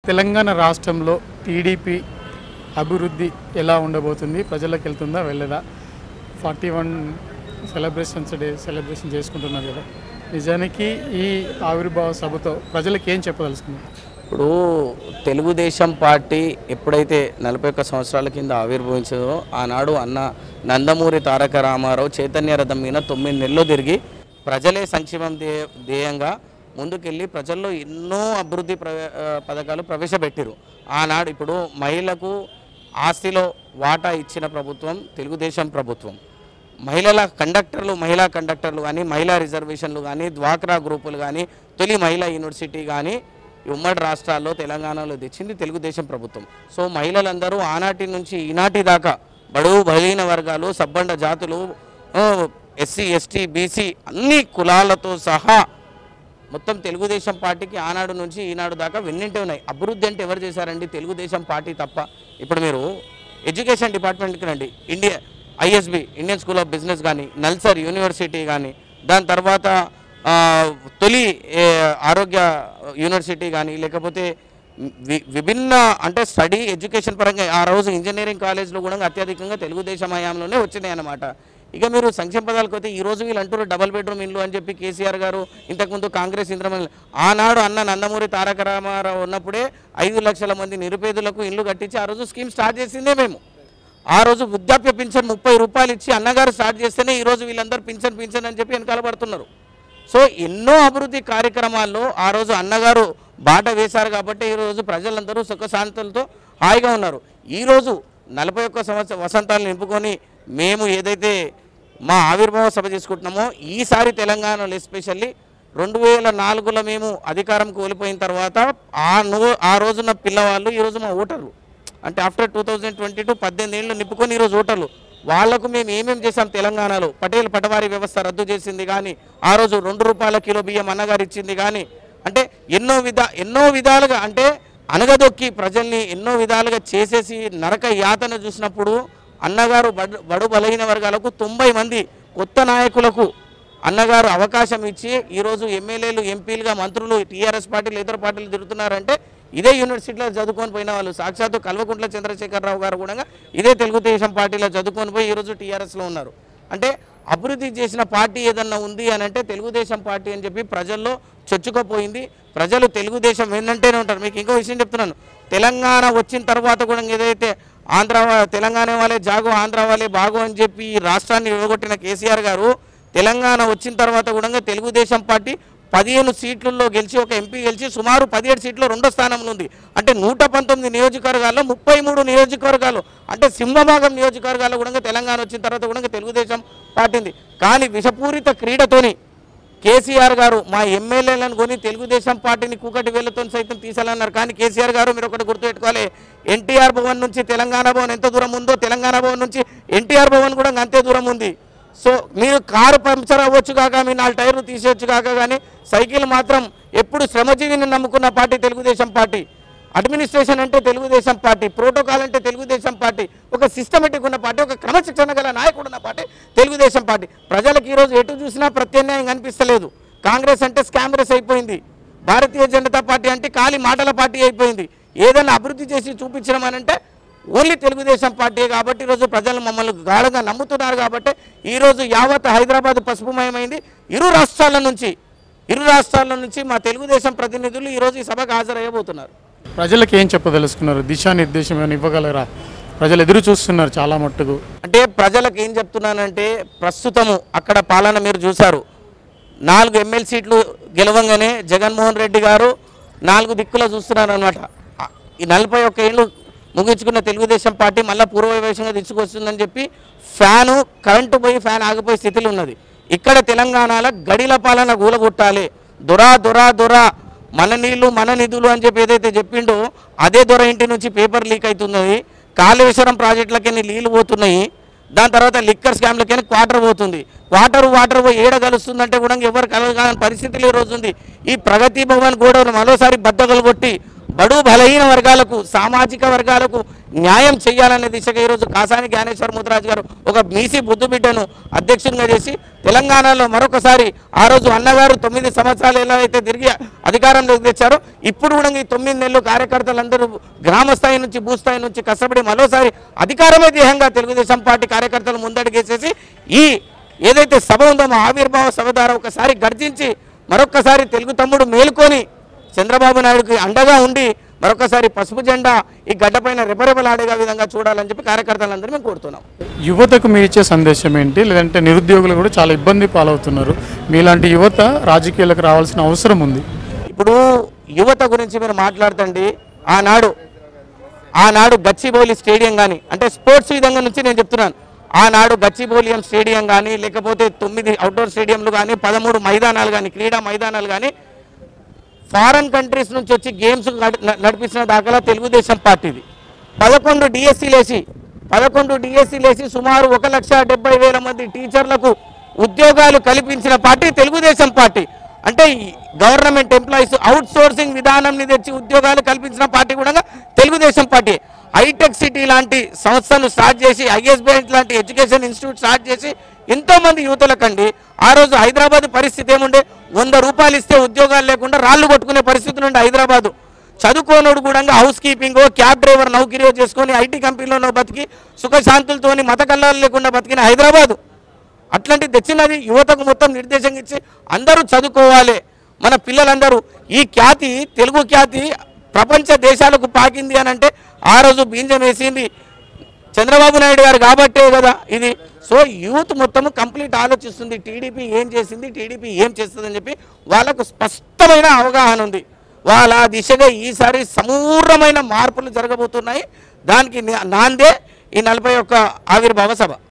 తెలంగాణ రాష్ట్రంలో టీడీపీ అభివృద్ధి ఎలా ఉండబోతుంది ప్రజలకు వెళ్తుందా వెళ్ళదా forty one celebrations day celebration చేసుకుంటున్నారు కదా నిజానికి ఈ ఆవిర్భావ సభతో ప్రజలకు ఏం చెప్పదలుచుకున్నారు ఇప్పుడు తెలుగుదేశం పార్టీ ఎప్పుడైతే నలభై ఒక్క సంవత్సరాల కింద ఆవిర్భవించిందో ఆనాడు అన్న నందమూరి తారక రామారావు చైతన్య రథం మీద తొమ్మిది నెలలు తిరిగి ప్రజలే సంక్షేమం ధ్యేయ ధ్యేయంగా ముందుకెళ్ళి ప్రజల్లో ఎన్నో అభివృద్ధి ప్రవే ఆ, పథకాలు ప్రవేశపెట్టారు ఆనాడు ఇప్పుడు మహిళలకు ఆస్తిలో వాటా ఇచ్చిన ప్రభుత్వం తెలుగుదేశం ప్రభుత్వం మహిళల కండక్టర్లు మహిళా కండక్టర్లు కానీ మహిళా రిజర్వేషన్లు కానీ డ్వాక్రా గ్రూపులు కానీ తొలి మహిళా యూనివర్సిటీ కానీ ఈ ఉమ్మడి రాష్ట్రాల్లో తెలంగాణలో తెచ్చింది తెలుగుదేశం ప్రభుత్వం సో మహిళలందరూ ఆనాటి నుంచి ఈనాటి దాకా బడుగు బలహీన వర్గాలు సబ్బండ జాతులు ఎస్సీ ఎస్టీ బీసీ అన్ని కులాలతో సహా మొత్తం తెలుగుదేశం పార్టీకి ఆనాడు నుంచి ఈనాడు దాకా వెన్నింటే ఉన్నాయి అభివృద్ధి అంటే ఎవరు చేశారండి తెలుగుదేశం పార్టీ తప్ప ఇప్పుడు మీరు ఎడ్యుకేషన్ డిపార్ట్మెంట్కి రండి India ISB Indian school of business కానీ నల్సర్ యూనివర్సిటీ కానీ దాని తర్వాత ఆ, తొలి ఏ, ఆరోగ్య యూనివర్సిటీ కానీ లేకపోతే వి- విభిన్న అంటే స్టడీ ఎడ్యుకేషన్ పరంగా ఆ రోజు ఇంజనీరింగ్ కాలేజ్లో కూడా అత్యధికంగా తెలుగుదేశం హయాంలోనే వచ్చినాయి అన్నమాట ఇక మీరు సంక్షేమ పదాలకు పోతే ఈ రోజు వీళ్ళు అంటారు డబల్ బెడ్రూమ్ ఇల్లు అని చెప్పి కేసీఆర్ గారు ఇంతకుముందు కాంగ్రెస్ ఇంద్రమ ఆనాడు అన్న నందమూరి తారక రామారావు ఉన్నప్పుడే ఐదు లక్షల మంది నిరుపేదలకు ఇల్లు కట్టించి ఆ రోజు స్కీమ్ స్టార్ట్ చేసిందే మేము ఆ రోజు వృద్ధాప్య పింఛన్ ముప్పై రూపాయలు ఇచ్చి అన్నగారు స్టార్ట్ చేస్తేనే ఈ రోజు వీళ్ళందరూ పింఛన్ పింఛన్ అని చెప్పి వెనకాల పడుతున్నారు సో ఎన్నో అభివృద్ధి కార్యక్రమాల్లో ఆ రోజు అన్నగారు బాట వేశారు కాబట్టి ఈరోజు ప్రజలందరూ సుఖశాంతులతో హాయిగా ఉన్నారు ఈరోజు నలభై ఒక్క సంవత్సర వసంతాలను నింపుకొని మేము ఏదైతే మా ఆవిర్భావ సభ చేసుకుంటున్నామో ఈసారి తెలంగాణలో ఎస్పెషల్లీ రెండు వేల నాలుగులో మేము అధికారం కోల్పోయిన తర్వాత ఆ నో ఆ రోజున పిల్లవాళ్ళు ఈరోజు మా ఓటర్లు అంటే after two thousand twenty two పద్దెనిమిది ఏళ్ళు నింపుకొని ఈరోజు ఓటర్లు వాళ్లకు మేము ఏమేం చేసాం తెలంగాణలో పటేల్ పటవారీ వ్యవస్థ రద్దు చేసింది కానీ ఆ రోజు రెండు రూపాయల కిలో బియ్యం అన్నగారు ఇచ్చింది కానీ అంటే ఎన్నో విధ ఎన్నో విధాలుగా అంటే అనగదొక్కి ప్రజల్ని ఎన్నో విధాలుగా చేసేసి నరక యాతన చూసినప్పుడు అన్నగారు బడు బడు బలహీన వర్గాలకు తొంభై మంది కొత్త నాయకులకు అన్నగారు అవకాశం ఇచ్చి ఈరోజు ఎమ్మెల్యేలు ఎంపీలుగా మంత్రులు టీఆర్ఎస్ పార్టీలు ఇతర పార్టీలు తిరుగుతున్నారంటే ఇదే యూనివర్సిటీలో చదువుకొని పోయిన వాళ్ళు సాక్షాత్తు కల్వకుంట్ల చంద్రశేఖరరావు గారు కూడా ఇదే తెలుగుదేశం పార్టీలో చదువుకొని పోయి ఈరోజు టీఆర్ఎస్లో ఉన్నారు అంటే అభివృద్ధి చేసిన పార్టీ ఏదన్నా ఉంది అని అంటే తెలుగుదేశం పార్టీ అని చెప్పి ప్రజల్లో చొచ్చుకుపోయింది ప్రజలు తెలుగుదేశం ఏంటంటేనే ఉంటారు మీకు ఇంకో విషయం చెప్తున్నాను తెలంగాణ వచ్చిన తర్వాత కూడా ఏదైతే ఆంధ్ర వా- తెలంగాణ వాళ్ళే జాగో ఆంధ్ర వాళ్ళే బాగో అని చెప్పి ఈ రాష్ట్రాన్ని విడగొట్టిన కేసీఆర్ గారు తెలంగాణ వచ్చిన తర్వాత కూడా తెలుగుదేశం పార్టీ పదిహేను సీట్లలో గెలిచి ఒక ఎంపీ గెలిచి సుమారు పదిహేడు సీట్లు రెండో స్థానంలో ఉంది అంటే నూట పంతొమ్మిది నియోజకవర్గాల్లో ముప్పై మూడు నియోజకవర్గాలు అంటే సింహభాగం నియోజకవర్గాల్లో కూడా తెలంగాణ వచ్చిన తర్వాత కూడా తెలుగుదేశం పార్టీ ఉంది కానీ విషపూరిత క్రీడతోని కేసీఆర్ గారు మా ఎమ్మెల్యేలను కొని తెలుగుదేశం పార్టీని కూకటి వేళ్లతో సైతం తీసాలన్నారు కానీ కేసీఆర్ గారు మీరు ఒకటి గుర్తుపెట్టుకోవాలి ఎన్టీఆర్ భవన్ నుంచి తెలంగాణ భవన్ ఎంత దూరం ఉందో తెలంగాణ భవన్ నుంచి ఎన్టీఆర్ భవన్ కూడా అంతే దూరం ఉంది సో మీరు కారు పంక్చర్ అవ్వచ్చు కాక మీ నాలుగు టైర్లు తీసేయచ్చు కాక కానీ సైకిల్ మాత్రం ఎప్పుడు శ్రమజీవిని నమ్ముకున్న పార్టీ తెలుగుదేశం పార్టీ అడ్మినిస్ట్రేషన్ అంటే తెలుగుదేశం పార్టీ ప్రోటోకాల్ అంటే తెలుగుదేశం పార్టీ ఒక సిస్టమేటిక్ ఉన్న పార్టీ ఒక క్రమశిక్షణ గల నాయకుడు ఉన్న పార్టీ తెలుగుదేశం పార్టీ ప్రజలకు ఈరోజు ఎటు చూసినా ప్రత్యామ్నాయం కనిపిస్తలేదు కాంగ్రెస్ అంటే స్కామరెస్ అయిపోయింది భారతీయ జనతా పార్టీ అంటే ఖాళీ మాటల పార్టీ అయిపోయింది ఏదైనా అభివృద్ధి చేసి చూపించడం అని అంటే ఓన్లీ తెలుగుదేశం పార్టీ కాబట్టి ఈరోజు ప్రజలు మమ్మల్ని గాఢంగా నమ్ముతున్నారు కాబట్టి ఈరోజు యావత్ హైదరాబాద్ పసుపుమయమైంది ఇరు రాష్ట్రాల నుంచి ఇరు రాష్ట్రాల నుంచి మా తెలుగుదేశం ప్రతినిధులు ఈరోజు ఈ సభకు హాజరయ్యబోతున్నారు ప్రజలకు ఏం చెప్పదలుచుకున్నారు దిశానిర్దేశం ఏమైనా ఇవ్వగలరా ప్రజలు ఎదురు చూస్తున్నారు చాలా మట్టుకు అంటే ప్రజలకు ఏం చెప్తున్నానంటే ప్రస్తుతము అక్కడ పాలన మీరు చూశారు నాలుగు ఎమ్మెల్యే సీట్లు గెలవంగానే జగన్మోహన్ రెడ్డి గారు నాలుగు దిక్కుల చూస్తున్నారు అనమాట ఈ నలభై ఒక్క ఏళ్ళు ముగించుకున్న తెలుగుదేశం పార్టీ మళ్ళీ పూర్వవైభవంగా తీసుకొస్తుందని చెప్పి ఫ్యాను కరెంటు పోయి ఫ్యాన్ ఆగిపోయే స్థితిలో ఉన్నది ఇక్కడ తెలంగాణలో గడిల పాలన గూలగొట్టాలి దొరా దొరా దొరా మన నీళ్లు మన నిధులు అని చెప్పి ఏదైతే చెప్పిండో అదే దొర ఇంటి నుంచి పేపర్ లీక్ అవుతున్నది కాళేశ్వరం ప్రాజెక్టులకి నీళ్లు పోతున్నాయి దాని తర్వాత లిక్కర్ స్కామ్లకి క్వార్టర్ పోతుంది వాటర్ వాటర్ పోయి ఏడ కలుస్తుందంటే కూడా ఎవరు కలగాలని పరిస్థితులు ఈ రోజు ఉంది ఈ ప్రగతి భవన్ గోడౌన్ మరోసారి బద్దగలు కొట్టి బడు బలహీన వర్గాలకు సామాజిక వర్గాలకు న్యాయం చేయాలనే దిశగా ఈరోజు కాసాని జ్ఞానేశ్వర ముద్రాజు గారు ఒక మీసి బుద్ధు బిడ్డను అధ్యక్షునిగా చేసి తెలంగాణలో మరొకసారి ఆ రోజు అన్నగారు తొమ్మిది సంవత్సరాలు ఎలా అయితే తిరిగి అధికారంలోకి తెచ్చారో ఇప్పుడు కూడా ఈ తొమ్మిది నెలలు కార్యకర్తలందరూ గ్రామ స్థాయి నుంచి భూస్థాయి నుంచి కష్టపడి మరోసారి అధికారమే ధ్యేయంగా తెలుగుదేశం పార్టీ కార్యకర్తలు ముందడుగేసేసి ఈ ఏదైతే సభ ఉందో మా ఆవిర్భావ సభ ద్వారా ఒకసారి గర్జించి మరొక్కసారి తెలుగు తమ్ముడు మేలుకొని చంద్రబాబు నాయుడుకి అండగా ఉండి మరొకసారి పసుపు జెండా ఈ గడ్డపైన రెపరెపలాడేగా విధంగా చూడాలని చెప్పి కార్యకర్తలందరూ మేము కోరుతున్నాం యువతకు మీరు ఇచ్చే సందేశం ఏంటి లేదంటే నిరుద్యోగులు కూడా చాలా ఇబ్బంది పాలవుతున్నారు మీలాంటి యువత రాజకీయాలకు రావాల్సిన అవసరం ఉంది ఇప్పుడు యువత గురించి మీరు మాట్లాడుతండి ఆనాడు ఆనాడు గచ్చిబౌలి స్టేడియం కానీ అంటే స్పోర్ట్స్ విధంగా నుంచి నేను చెప్తున్నాను ఆనాడు గచ్చిబౌలియం స్టేడియం కానీ లేకపోతే తొమ్మిది అవుట్డోర్ స్టేడియంలు కానీ పదమూడు మైదానాలు కానీ క్రీడా మైదానాలు కానీ ఫారెన్ కంట్రీస్ నుంచి వచ్చి గేమ్స్ నడి- న- నడిపించిన దాఖలా తెలుగుదేశం పార్టీది పదకొండు డిఎస్సీలు వేసి పదకొండు డిఎస్సీలు వేసి సుమారు ఒక లక్ష డెబ్బై వేల మంది టీచర్లకు ఉద్యోగాలు కల్పించిన పార్టీ తెలుగుదేశం పార్టీ అంటే ఈ గవర్నమెంట్ ఎంప్లాయీస్ అవుట్ సోర్సింగ్ విధానంని తెచ్చి ఉద్యోగాలు కల్పించిన పార్టీ కూడా తెలుగుదేశం పార్టీ హైటెక్ సిటీ లాంటి సంస్థను స్టార్ట్ చేసి ఐఎస్ బ్యాంక్ లాంటి ఎడ్యుకేషన్ ఇన్స్టిట్యూట్ స్టార్ట్ చేసి ఎంతో మంది యువతలకండి ఆ రోజు హైదరాబాద్ పరిస్థితి ఏముండే వంద రూపాయలు ఇస్తే ఉద్యోగాలు లేకుండా రాళ్ళు కొట్టుకునే పరిస్థితి నుండి హైదరాబాదు చదువుకోనోడు కూడా హౌస్ కీపింగ్ క్యాబ్ డ్రైవర్ నౌకరియో చేసుకొని ఐటీ కంపెనీలోనో బతికి సుఖశాంతులతోని మత కల్లాలు లేకుండా బతికిన హైదరాబాదు అట్లాంటి తెచ్చినది యువతకు మొత్తం నిర్దేశం ఇచ్చి అందరూ చదువుకోవాలి మన పిల్లలందరూ ఈ ఖ్యాతి తెలుగు ఖ్యాతి ప్రపంచ దేశాలకు పాకింది అని అంటే ఆ రోజు బీంజం వేసింది చంద్రబాబు నాయుడు గారు కాబట్టే కదా ఇది సో యూత్ మొత్తం కంప్లీట్ ఆలోచిస్తుంది టీడీపీ ఏం చేసింది టీడీపీ ఏం చేస్తుందని చెప్పి వాళ్ళకు స్పష్టమైన అవగాహన ఉంది వాళ్ళ దిశగా ఈసారి సమూలమైన మార్పులు జరగబోతున్నాయి దానికి నాందే ఈ నలభై ఒక్క ఆవిర్భావ సభ